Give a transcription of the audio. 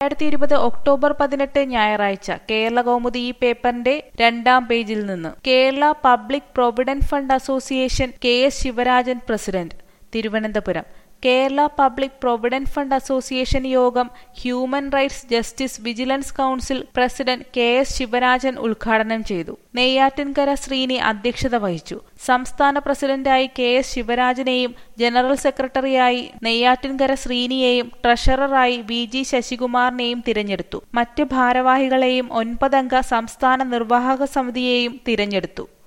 രണ്ടായിരത്തി ഇരുപത് ഒക്ടോബർ പതിനെട്ട് ഞായറാഴ്ച കേരള കൗമുദി ഈ പേപ്പറിന്റെ രണ്ടാം പേജിൽ നിന്ന് Kerala public provident fund association K S Sivarajan president Thiruvananthapuram Kerala public provident fund association യോഗം human rights justice vigilance council president K S Sivarajan ഉദ്ഘാടനം ചെയ്തു നെയ്യാറ്റിൻകര ശ്രീനി അധ്യക്ഷത വഹിച്ചു സംസ്ഥാന പ്രസിഡന്റായി കെ എസ് ശിവരാജനെയും ജനറൽ സെക്രട്ടറിയായി നെയ്യാറ്റിൻകര ശ്രീനിയെയും ട്രഷററായി വി ജി ശശികുമാറിനെയും തിരഞ്ഞെടുത്തു മറ്റ് ഭാരവാഹികളെയും ഒൻപതംഗ സംസ്ഥാന നിർവാഹക സമിതിയെയും തിരഞ്ഞെടുത്തു